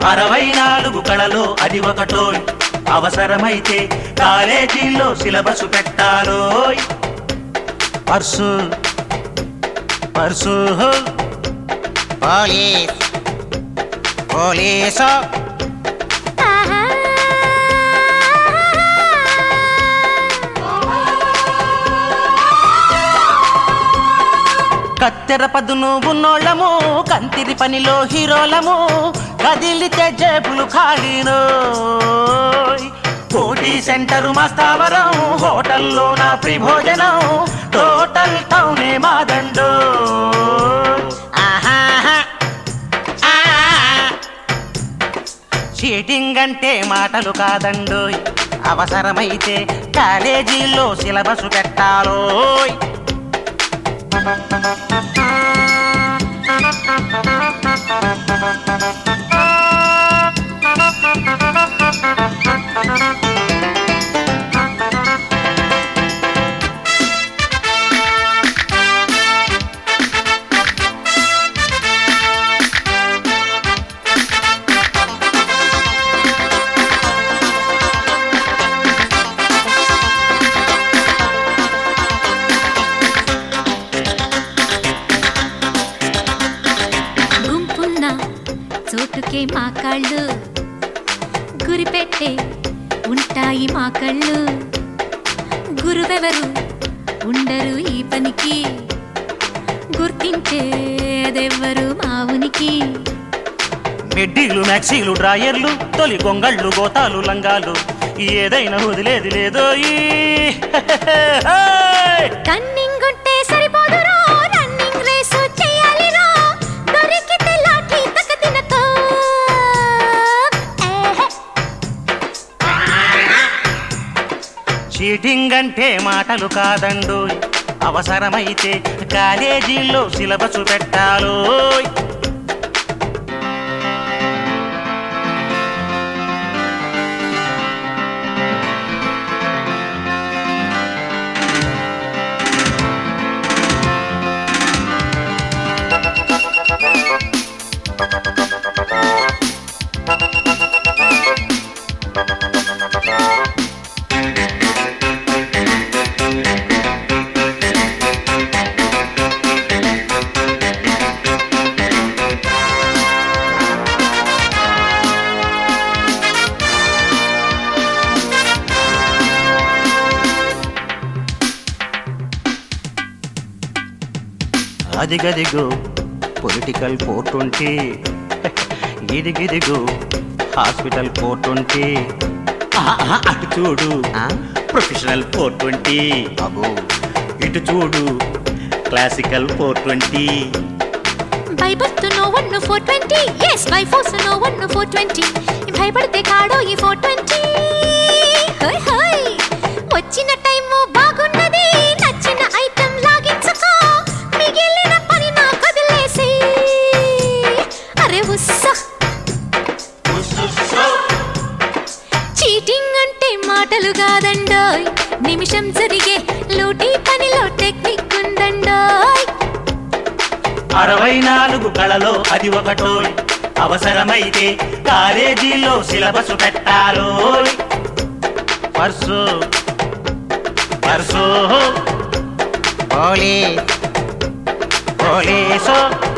అరవై నాలుగు కళలో అది ఒకటోయ్ అవసరమైతే కాలేజీల్లో సిలబస్ పెట్టాలోయ్ పర్సు పర్సు పోలీస్ పోలీసు కత్తెర పదును ఉన్నోళ్ళము కంతిరి పనిలో హీరోలము కదిలితే జేబులు ఖాళీనో కోటి సెంటర్ మస్తావరం హోటల్లో నా ప్రి భోజనం టోటల్ టౌనే మాదండో ఆహాహా. ఆ. చీటింగ్ అంటే మాటలు కాదండోయ్ అవసరమైతే కాలేజీల్లో సిలబస్ పెట్టాలోయ్ గుంపున్న చోటుకే మా కళ్ళు గురిపెట్టే ఉంటాయి మా కళ్ళు గురువెవరు ఉండరు ఈ పనికి గుర్తించేదెవ్వరు మా ఉనికి మిడ్డీలు మ్యాక్సీలు డ్రాయర్లు తొలి గొంగళ్ళు గోతాలు లంగాలు ఏదైనా వదిలేది లేదో ఈ రన్నింగ్ ఉంటే సరిపోదురో రన్నింగ్ రేసు చేయాలిరో దొరికితే లాఠీ తకదినతో ఏహే చీటింగ్ అంటే మాటలు కాదండోయ్ అవసరమైతే కాలేజీల్లో సిలబస్ పెట్టాలోయ్ అదిగదిగో పొలిటికల్ ఫోర్ ట్వంటీ ఇదిగిదిగో హాస్పిటల్ ఫోర్ ట్వంటీ అటు చూడు ఆ? ప్రొఫెషనల్ ఫోర్ ట్వంటీ అబ్బో ఇటు చూడు క్లాసికల్ ఫోర్ ట్వంటీ భయపడుతు no one four twenty yes by force no one four twenty భయపడితే కాడో ఈ ఫోర్ ట్వంటీ వచ్చిన టైము బాగున్నది నచ్చిన ఐటమ్ లాగించుకో మిగిలిన పని నా కదిలేసి అరే ఉస్సా చీటింగ్ అంటే మాటలు కాదండోయ్ నిమిషం జరిగే లూటీ పనిలో టెక్నిక్ ఉందండోయ్ అరవై నాలుగు కళలో అది ఒకటోయ్ అవసరమైతే కాలేజీలో సిలబస్ పెట్టాలోయ్ పర్సు పర్సు పోలీస్ పోలీసు